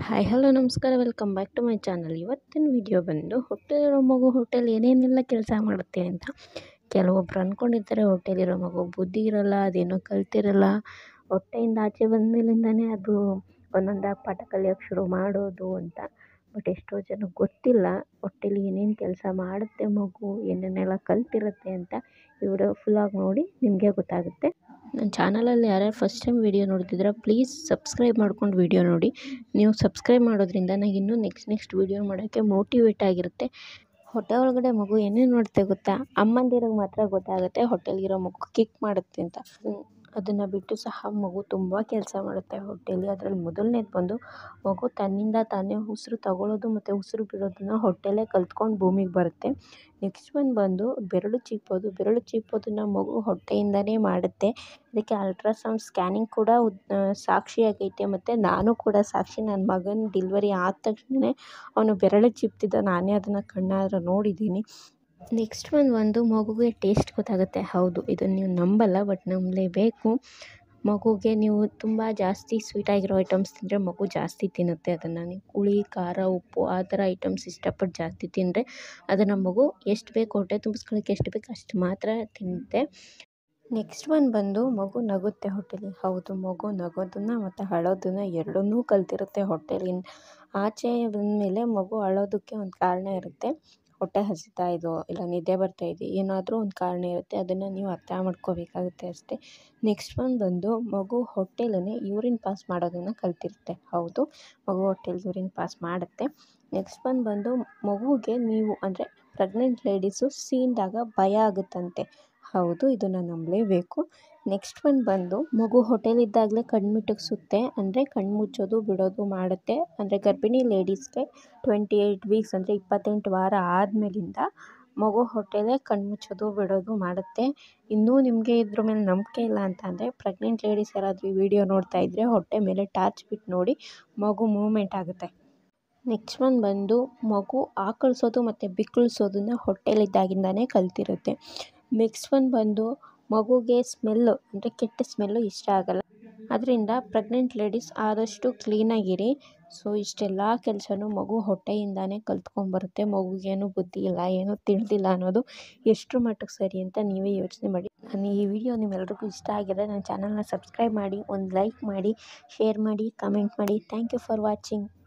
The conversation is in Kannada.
ಹಾಯ್ ಹಲೋ ನಮಸ್ಕಾರ welcome back to my channel ಇವತ್ತಿನ ವಿಡಿಯೋ ಬಂದು ಹೊಟ್ಟೆಲಿರೋ ಮಗು ಹೊಟ್ಟೆಲಿ ಏನೇನೆಲ್ಲ ಕೆಲಸ ಮಾಡುತ್ತೆ ಅಂತ ಕೆಲವೊಬ್ರು ಅಂದ್ಕೊಂಡಿರ್ತಾರೆ ಹೊಟ್ಟೆಲಿರೋ ಮಗು ಬುದ್ಧಿ ಇರೋಲ್ಲ ಅದೇನೋ ಕಲ್ತಿರಲ್ಲ ಹೊಟ್ಟೆಯಿಂದ ಆಚೆ ಬಂದಮೇಲಿಂದನೇ ಅದು ಒಂದೊಂದಾಗಿ ಪಾಠ ಕಲಿಯೋಕ್ಕೆ ಶುರು ಮಾಡೋದು ಅಂತ ಬಟ್ ಎಷ್ಟೋ ಜನಕ್ಕೆ ಗೊತ್ತಿಲ್ಲ ಹೊಟ್ಟೆಲಿ ಏನೇನು ಕೆಲಸ ಮಾಡುತ್ತೆ ಮಗು ಏನೇನೆಲ್ಲ ಕಲ್ತಿರುತ್ತೆ ಅಂತ ಈ ವಿಡಿಯೋ ಫುಲ್ಲಾಗಿ ನೋಡಿ ನಿಮಗೆ ಗೊತ್ತಾಗುತ್ತೆ ನನ್ನ ಚಾನಲಲ್ಲಿ ಯಾರ್ಯಾರು ಫಸ್ಟ್ ಟೈಮ್ ವೀಡಿಯೋ ನೋಡ್ತಿದ್ದೀರಾ ಪ್ಲೀಸ್ ಸಬ್ಸ್ಕ್ರೈಬ್ ಮಾಡ್ಕೊಂಡು ವೀಡಿಯೋ ನೋಡಿ ನೀವು ಸಬ್ಸ್ಕ್ರೈಬ್ ಮಾಡೋದ್ರಿಂದ ನನಗೆ ಇನ್ನೂ ನೆಕ್ಸ್ಟ್ ನೆಕ್ಸ್ಟ್ ವೀಡಿಯೋ ಮಾಡೋಕ್ಕೆ ಮೋಟಿವೇಟ್ ಆಗಿರುತ್ತೆ ಹೊಟ್ಟೆ ಒಳಗಡೆ ಮಗು ಏನೇನು ಮಾಡುತ್ತೆ ಗೊತ್ತಾ ಅಮ್ಮಂದಿರಿಗೆ ಮಾತ್ರ ಗೊತ್ತಾಗುತ್ತೆ ಹೊಟ್ಟೆಲಿರೋ ಮಗು ಕಿಕ್ ಮಾಡುತ್ತೆ ಅಂತ ಅದನ್ನು ಬಿಟ್ಟು ಸಹ ಮಗು ತುಂಬ ಕೆಲಸ ಮಾಡುತ್ತೆ ಹೊಟ್ಟೆಲಿ ಅದರಲ್ಲಿ ಮೊದಲನೇದು ಬಂದು ಮಗು ತನ್ನಿಂದ ತಾನೇ ಉಸಿರು ತಗೊಳ್ಳೋದು ಮತ್ತು ಉಸಿರು ಬಿಡೋದನ್ನು ಹೊಟ್ಟೆಲೇ ಕಲ್ತ್ಕೊಂಡು ಭೂಮಿಗೆ ಬರುತ್ತೆ ನೆಕ್ಸ್ಟ್ ಒನ್ ಬಂದು ಬೆರಳು ಚೀಪೋದು ಬೆರಳು ಚೀಪೋದನ್ನು ಮಗು ಹೊಟ್ಟೆಯಿಂದನೇ ಮಾಡುತ್ತೆ ಅದಕ್ಕೆ ಅಲ್ಟ್ರಾಸೌಂಡ್ ಸ್ಕ್ಯಾನಿಂಗ್ ಕೂಡ ಸಾಕ್ಷಿಯಾಗೈತೆ ಮತ್ತು ನಾನು ಕೂಡ ಸಾಕ್ಷಿ ನನ್ನ ಮಗನ ಡಿಲ್ವರಿ ಆದ ತಕ್ಷಣವೇ ಅವನು ಬೆರಳು ಚೀಪ್ತಿದ್ದ ನಾನೇ ಅದನ್ನು ಕಣ್ಣಾರೆ ನೋಡಿದ್ದೀನಿ ನೆಕ್ಸ್ಟ್ ಒನ್ ಒಂದು ಮಗುಗೆ ಟೇಸ್ಟ್ ಗೊತ್ತಾಗುತ್ತೆ ಹೌದು ಇದನ್ನು ನೀವು ನಂಬಲ್ಲ ಬಟ್ ನಂಬಲೇಬೇಕು ಮಗುಗೆ ನೀವು ತುಂಬ ಜಾಸ್ತಿ ಸ್ವೀಟಾಗಿರೋ ಐಟಮ್ಸ್ ತಿಂದರೆ ಮಗು ಜಾಸ್ತಿ ತಿನ್ನುತ್ತೆ ಅದನ್ನು ನೀವು ಹುಳಿ ಖಾರ ಉಪ್ಪು ಆ ಥರ ಐಟಮ್ಸ್ ಇಷ್ಟಪಟ್ಟು ಜಾಸ್ತಿ ತಿಂದರೆ ಅದನ್ನು ಮಗು ಎಷ್ಟು ಬೇಕು ಹೊಟ್ಟೆ ತುಂಬಿಸ್ಕೊಳ್ಳೋಕ್ಕೆ ಎಷ್ಟು ಬೇಕು ಅಷ್ಟು ಮಾತ್ರ ತಿನ್ನುತ್ತೆ ನೆಕ್ಸ್ಟ್ ಒನ್ ಬಂದು ಮಗು ನಗುತ್ತೆ ಹೊಟ್ಟೆಲಿ ಹೌದು ಮಗು ನಗೋದನ್ನು ಮತ್ತು ಅಳೋದನ್ನು ಎರಡನ್ನೂ ಕಲ್ತಿರುತ್ತೆ ಹೊಟ್ಟೆಲಿ ಆಚೆ ಬಂದಮೇಲೆ ಮಗು ಅಳೋದಕ್ಕೆ ಒಂದು ಕಾರಣ ಇರುತ್ತೆ ಹೊಟ್ಟೆ ಹಸಿತಾ ಇದೋ ಇಲ್ಲ ನಿದ್ದೆ ಬರ್ತಾ ಇದೆ ಏನಾದರೂ ಒಂದು ಕಾರಣ ಇರುತ್ತೆ ಅದನ್ನು ನೀವು ಅರ್ಥ ಮಾಡ್ಕೋಬೇಕಾಗುತ್ತೆ ಅಷ್ಟೇ ನೆಕ್ಸ್ಟ್ ಒನ್ ಬಂದು ಮಗು ಹೊಟ್ಟೆಲೇ ಯೂರಿನ್ ಪಾಸ್ ಮಾಡೋದನ್ನು ಕಲ್ತಿರುತ್ತೆ ಹೌದು ಮಗು ಹೊಟ್ಟೆಲಿ ಯೂರಿನ್ ಪಾಸ್ ಮಾಡುತ್ತೆ ನೆಕ್ಸ್ಟ್ ಒನ್ ಬಂದು ಮಗುಗೆ ನೀವು ಅಂದರೆ ಪ್ರೆಗ್ನೆಂಟ್ ಲೇಡೀಸು ಸೀನ್ದಾಗ ಭಯ ಆಗುತ್ತಂತೆ ಹೌದು ಇದನ್ನು ನಂಬಲೇಬೇಕು ನೆಕ್ಸ್ಟ್ ಒನ್ ಬಂದು ಮಗು ಹೊಟ್ಟೆಲಿದ್ದಾಗಲೇ ಕಣ್ಣು ಮಿಟುಕಿಸುತ್ತೆ ಅಂದರೆ ಕಣ್ಣು ಮುಚ್ಚೋದು ಬಿಡೋದು ಮಾಡುತ್ತೆ ಅಂದರೆ ಗರ್ಭಿಣಿ ಲೇಡೀಸ್ಗೆ ಟ್ವೆಂಟಿ ಏಯ್ಟ್ ವೀಕ್ಸ್ ಅಂದರೆ ಇಪ್ಪತ್ತೆಂಟು ವಾರ ಆದಮೇಲಿಂದ ಮಗು ಹೊಟ್ಟೆಲೇ ಕಣ್ಣು ಮುಚ್ಚೋದು ಬಿಡೋದು ಮಾಡುತ್ತೆ ಇನ್ನೂ ನಿಮಗೆ ಇದ್ರ ಮೇಲೆ ನಂಬಿಕೆ ಇಲ್ಲ ಅಂತ ಅಂದರೆ ಪ್ರೆಗ್ನೆಂಟ್ ಲೇಡೀಸ್ ಯಾರಾದರೂ ಈ ವಿಡಿಯೋ ನೋಡ್ತಾ ಇದ್ದರೆ ಹೊಟ್ಟೆ ಮೇಲೆ ಟಾರ್ಚ್ ಬಿಟ್ಟು ನೋಡಿ ಮಗು ಮೂಮೆಂಟ್ ಆಗುತ್ತೆ ನೆಕ್ಸ್ಟ್ ಒನ್ ಬಂದು ಮಗು ಆಕಳಿಸೋದು ಮತ್ತು ಬಿಕ್ಕಳಿಸೋದನ್ನ ಹೊಟ್ಟೆಲಿದ್ದಾಗಿಂದನೇ ಕಲ್ತಿರುತ್ತೆ ನೆಕ್ಸ್ಟ್ ಒನ್ ಬಂದು ಮಗುಗೆ ಸ್ಮೆಲ್ಲು ಅಂದರೆ ಕೆಟ್ಟ ಸ್ಮೆಲ್ಲು ಇಷ್ಟ ಆಗಲ್ಲ ಅದರಿಂದ ಪ್ರೆಗ್ನೆಂಟ್ ಲೇಡೀಸ್ ಆದಷ್ಟು ಕ್ಲೀನಾಗಿರಿ ಸೊ ಇಷ್ಟೆಲ್ಲ ಕೆಲಸನೂ ಮಗು ಹೊಟ್ಟೆಯಿಂದನೇ ಕಲ್ತ್ಕೊಂಬರುತ್ತೆ ಮಗುಗೇನು ಬುದ್ಧಿ ಇಲ್ಲ ಏನೂ ತಿಳಿದಿಲ್ಲ ಅನ್ನೋದು ಎಷ್ಟರ ಮಟ್ಟಿಗೆ ಸರಿ ಅಂತ ನೀವೇ ಯೋಚನೆ ಮಾಡಿ ನಾನು ಈ ವಿಡಿಯೋ ನಿಮ್ಮೆಲ್ರಿಗೂ ಇಷ್ಟ ಆಗಿದ್ರೆ ನನ್ನ ಚಾನಲ್ನ ಸಬ್ಸ್ಕ್ರೈಬ್ ಮಾಡಿ ಒಂದು ಲೈಕ್ ಮಾಡಿ ಶೇರ್ ಮಾಡಿ ಕಮೆಂಟ್ ಮಾಡಿ ಥ್ಯಾಂಕ್ ಯು ಫಾರ್ ವಾಚಿಂಗ್